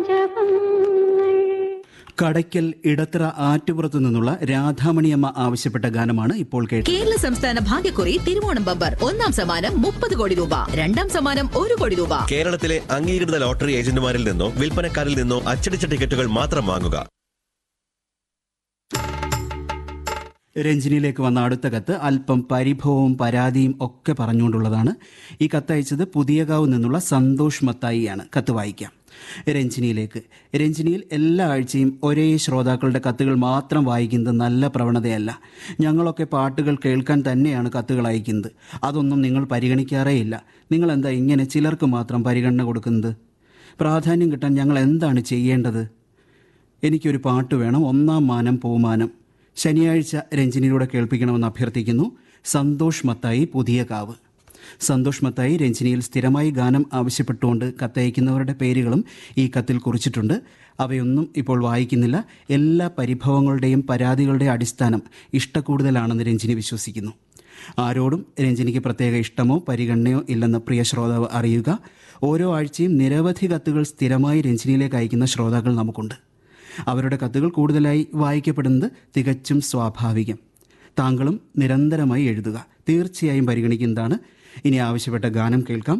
കടയ്ക്കൽ ഇടത്തറ ആറ്റുപുറത്തു നിന്നുള്ള രാധാമണിയമ്മ ആവശ്യപ്പെട്ട ഗാനമാണ് ഇപ്പോൾ കേട്ടത് കേരള സംസ്ഥാന ഭാഗ്യക്കുറി തിരുവോണം ബമ്പർ ഒന്നാം സമ്മാനം മുപ്പത് കോടി രൂപ രണ്ടാം സമ്മാനം ഒരു കോടി രൂപ കേരളത്തിലെ അംഗീകൃത ലോട്ടറി ഏജന്റുമാരിൽ നിന്നോ വിൽപ്പനക്കാരിൽ നിന്നോ അച്ചടിച്ച ടിക്കറ്റുകൾ മാത്രം വാങ്ങുക രഞ്ജിനിയിലേക്ക് വന്ന അടുത്ത കത്ത് അല്പം പരിഭവവും പരാതിയും ഒക്കെ പറഞ്ഞുകൊണ്ടുള്ളതാണ് ഈ കത്ത് അയച്ചത് പുതിയകാവ് നിന്നുള്ള സന്തോഷ് മത്തായിയാണ് കത്ത് വായിക്കാം രഞ്ജിനിയിലേക്ക് രഞ്ജിനിയിൽ എല്ലാ ആഴ്ചയും ഒരേ ശ്രോതാക്കളുടെ കത്തുകൾ മാത്രം വായിക്കുന്നത് നല്ല പ്രവണതയല്ല ഞങ്ങളൊക്കെ പാട്ടുകൾ കേൾക്കാൻ തന്നെയാണ് കത്തുകൾ അയക്കുന്നത് അതൊന്നും നിങ്ങൾ പരിഗണിക്കാറേയില്ല നിങ്ങൾ എന്താ ഇങ്ങനെ ചിലർക്ക് മാത്രം പരിഗണന കൊടുക്കുന്നത് പ്രാധാന്യം കിട്ടാൻ ഞങ്ങൾ എന്താണ് ചെയ്യേണ്ടത് എനിക്കൊരു പാട്ട് വേണം ഒന്നാം മാനം പൂമാനം ശനിയാഴ്ച രഞ്ജിനിയിലൂടെ കേൾപ്പിക്കണമെന്ന് അഭ്യർത്ഥിക്കുന്നു സന്തോഷ് മത്തായി പുതിയ കാവ് സന്തോഷ് മത്തായി രഞ്ജിനിയിൽ സ്ഥിരമായി ഗാനം ആവശ്യപ്പെട്ടുകൊണ്ട് കത്തയക്കുന്നവരുടെ പേരുകളും ഈ കത്തിൽ കുറിച്ചിട്ടുണ്ട് അവയൊന്നും ഇപ്പോൾ വായിക്കുന്നില്ല എല്ലാ പരിഭവങ്ങളുടെയും പരാതികളുടെയും അടിസ്ഥാനം ഇഷ്ടക്കൂടുതലാണെന്ന് രഞ്ജിനി വിശ്വസിക്കുന്നു ആരോടും രഞ്ജിനിക്ക് പ്രത്യേക ഇഷ്ടമോ പരിഗണനയോ ഇല്ലെന്ന് പ്രിയ ശ്രോതാവ് അറിയുക ഓരോ ആഴ്ചയും നിരവധി കത്തുകൾ സ്ഥിരമായി രഞ്ജിനിയിലേക്ക് അയക്കുന്ന ശ്രോതാക്കൾ നമുക്കുണ്ട് അവരുടെ കത്തുകൾ കൂടുതലായി വായിക്കപ്പെടുന്നത് തികച്ചും സ്വാഭാവികം താങ്കളും നിരന്തരമായി എഴുതുക തീർച്ചയായും പരിഗണിക്കുന്നതാണ് ഇനി ആവശ്യപ്പെട്ട ഗാനം കേൾക്കാം